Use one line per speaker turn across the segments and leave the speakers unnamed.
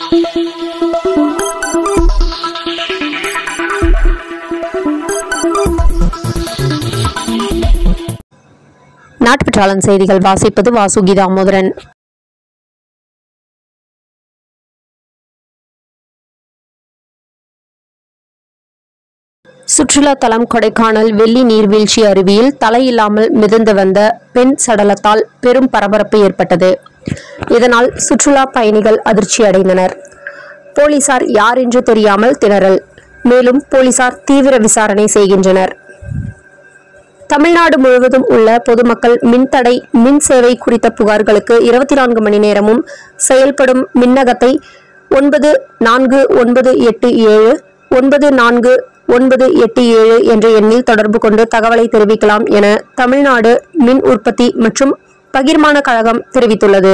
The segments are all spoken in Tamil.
நாட்டுப்பற்றாளன் செய்திகள் வாசிப்பது வாசுகி தாமோதரன் சுற்றுலா தலம் கொடைக்கானல் வெள்ளி நீர்வீழ்ச்சி அருவியில் தலையில்லாமல் மிதந்து வந்த பெண் சடலத்தால் பெரும் பரபரப்பு ஏற்பட்டது இதனால் சுற்றுலா பயணிகள் அதிர்ச்சி அடைந்தனர் போலீசார் யார் என்று தெரியாமல் திணறல் மேலும் போலீசார் தீவிர விசாரணை செய்கின்றனர் தமிழ்நாடு முழுவதும் உள்ள பொதுமக்கள் மின்தடை மின் சேவை குறித்த புகார்களுக்கு இருபத்தி நான்கு மணி நேரமும் செயல்படும் மின்னகத்தை ஒன்பது நான்கு ஒன்பது எட்டு ஏழு ஒன்பது நான்கு ஒன்பது எட்டு ஏழு என்ற எண்ணில் தொடர்பு கொண்டு தகவலை தெரிவிக்கலாம் என தமிழ்நாடு மின் உற்பத்தி மற்றும் பகிர்மான கழகம் தெரிவித்துள்ளது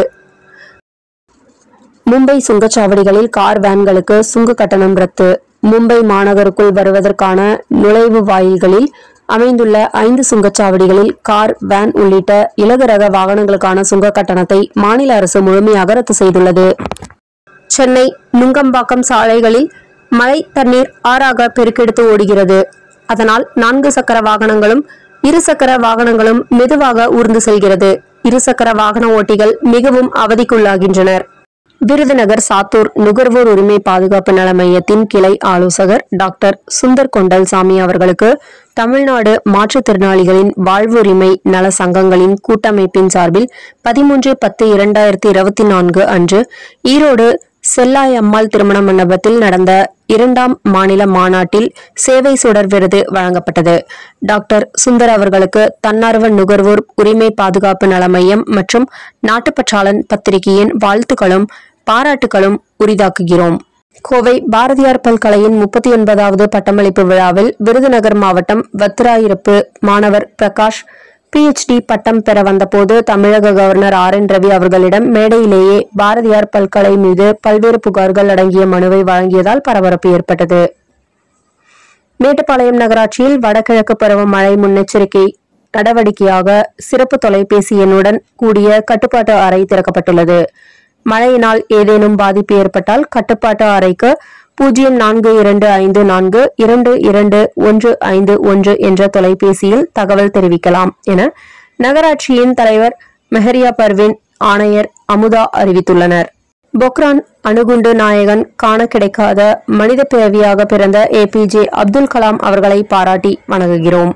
மும்பை சுங்கச்சாவடிகளில் கார் வேன்களுக்கு சுங்க கட்டணம் ரத்து மும்பை மாநகருக்குள் வருவதற்கான நுழைவு வாயில்களில் அமைந்துள்ள ஐந்து சுங்கச்சாவடிகளில் கார் வேன் உள்ளிட்ட இலகு ரக வாகனங்களுக்கான சுங்க கட்டணத்தை மாநில அரசு முழுமையாக ரத்து செய்துள்ளது சென்னை நுங்கம்பாக்கம் சாலைகளில் மழை தண்ணீர் ஆறாக பெருக்கெடுத்து ஓடுகிறது அதனால் நான்கு சக்கர வாகனங்களும் இரு சக்கர வாகனங்களும் மெதுவாக ஊர்ந்து செல்கிறது இருசக்கர வாகன ஓட்டிகள் மிகவும் அவதிக்குள்ளாகின்றனர் விருதுநகர் சாத்தூர் நுகர்வோர் உரிமை பாதுகாப்பு நல மையத்தின் கிளை ஆலோசகர் டாக்டர் சுந்தர் கொண்டல்சாமி அவர்களுக்கு தமிழ்நாடு மாற்றுத்திறனாளிகளின் வாழ்வுரிமை நல சங்கங்களின் கூட்டமைப்பின் சார்பில் பதிமூன்று பத்து இரண்டாயிரத்தி இருபத்தி நான்கு அன்று ஈரோடு செல்லாய் அம்மாள் திருமண மண்டபத்தில் நடந்த இரண்டாம் மாநில மாநாட்டில் சேவை சுடர் விருது வழங்கப்பட்டது டாக்டர் சுந்தர் அவர்களுக்கு தன்னார்வ நுகர்வோர் உரிமை பாதுகாப்பு நல மையம் மற்றும் நாட்டுப்பற்றாளன் பத்திரிகையின் வாழ்த்துக்களும் பாராட்டுகளும் உரிதாக்குகிறோம் கோவை பாரதியார் பல்கலையின் முப்பத்தி ஒன்பதாவது பட்டமளிப்பு விழாவில் விருதுநகர் மாவட்டம் வத்திராயிருப்பு மாணவர் பிரகாஷ் பிஎச்டி பட்டம் பெற வந்தபோது தமிழக கவர்னர் ஆர் என் ரவி அவர்களிடம் மேடையிலேயே பாரதியார் பல்கலை மீது பல்வேறு புகார்கள் அடங்கிய மனுவை வழங்கியதால் பரபரப்பு ஏற்பட்டது மேட்டுப்பாளையம் நகராட்சியில் வடகிழக்கு பருவமழை முன்னெச்சரிக்கை நடவடிக்கையாக சிறப்பு தொலைபேசி எண்ணுடன் கூடிய கட்டுப்பாட்டு அறை திறக்கப்பட்டுள்ளது மழையினால் ஏதேனும் பாதிப்பு ஏற்பட்டால் கட்டுப்பாட்டு அறைக்கு பூஜ்ஜியம் நான்கு இரண்டு ஐந்து நான்கு இரண்டு இரண்டு ஒன்று ஐந்து ஒன்று என்ற தொலைபேசியில் தகவல் தெரிவிக்கலாம் என நகராட்சியின் தலைவர் மெஹரியா பர்வின் ஆணையர் அமுதா அறிவித்துள்ளனர் பொக்ரான் அணுகுண்டு நாயகன் காண கிடைக்காத மனித பிறவியாக பிறந்த ஏபிஜே அப்துல் கலாம் அவர்களை பாராட்டி வணங்குகிறோம்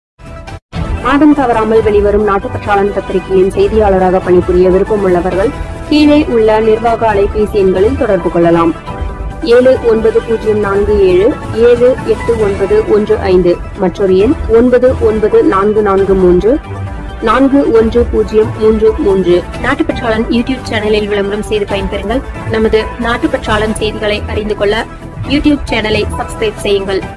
மாதம் தவறாமல் வெளிவரும் நாட்டுப்பற்றாளன் பத்திரிகையின் செய்தியாளராக பணிபுரிய விருப்பம் உள்ளவர்கள் கீழே உள்ள நிர்வாக அலைபேசி எண்களில் தொடர்பு கொள்ளலாம் ஏழு ஒன்பது பூஜ்ஜியம் நான்கு ஏழு ஏழு எட்டு ஒன்பது ஒன்று ஐந்து மற்றொரு எண் ஒன்பது ஒன்பது நான்கு நான்கு மூன்று நான்கு ஒன்று பூஜ்ஜியம் மூன்று மூன்று நாட்டுப்பற்றாளன் யூடியூப் சேனலில் விளம்பரம் செய்து பயன்பெறுங்கள் நமது நாட்டுப்பற்றாளன் செய்திகளை அறிந்து கொள்ள யூடியூப் சேனலை சப்ஸ்கிரைப் செய்யுங்கள்